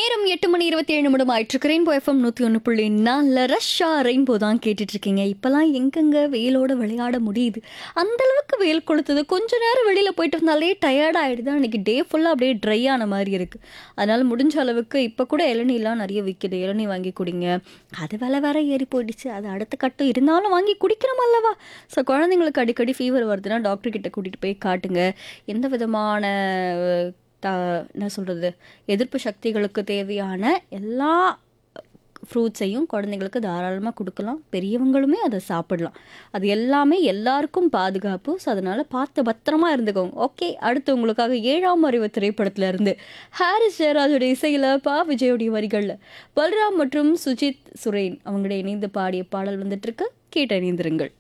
நேரம் எட்டு மணி இருபத்தி ஏழு நிமிடம் ஆயிட்டு ரெயின்போ எஃப்எம் நூற்றி ஒன்று புள்ளி நாலில் ரஷ்ஷா ரெயின்போ தான் கேட்டுட்டு இருக்கீங்க இப்போலாம் எங்கெங்க வெயிலோட விளையாட முடியுது அந்த அளவுக்கு வெயில் கொளுத்துது கொஞ்ச நேரம் வெளியில் போயிட்டு இருந்தாலே டயர்ட் ஆகிடுது அன்றைக்கி டே ஃபுல்லாக அப்படியே ட்ரை ஆன மாதிரி இருக்குது அதனால் முடிஞ்ச அளவுக்கு இப்போ கூட இளநீலாம் நிறைய விற்கிது இளநீ வாங்கி குடிங்க அது விலை வேற ஏறி போயிடுச்சு அது அடுத்த கட்டம் இருந்தாலும் வாங்கி குடிக்கணும் அல்லவா ஸோ குழந்தைங்களுக்கு அடிக்கடி ஃபீவர் வருதுன்னா டாக்டர் கிட்ட கூட்டிகிட்டு போய் காட்டுங்க எந்த விதமான த என்ன சொல்கிறது எதிர்ப்பு சக்திகளுக்கு தேவையான எல்லா ஃப்ரூட்ஸையும் குழந்தைங்களுக்கு தாராளமாக கொடுக்கலாம் பெரியவங்களுமே அதை சாப்பிடலாம் அது எல்லாமே எல்லாருக்கும் பாதுகாப்பு ஸோ அதனால் பார்த்து பத்திரமா இருந்துக்கோங்க ஓகே அடுத்து உங்களுக்காக ஏழாம் அறிவு திரைப்படத்துல இருந்து ஹாரிஸ் ஜெயராஜோட இசையில் பா விஜயோடைய வரிகளில் பல்ராம் மற்றும் சுஜித் சுரேன் அவங்களுடைய இணைந்து பாடிய பாடல் வந்துட்டு இருக்கு கேட்டு இணைந்திருங்கள்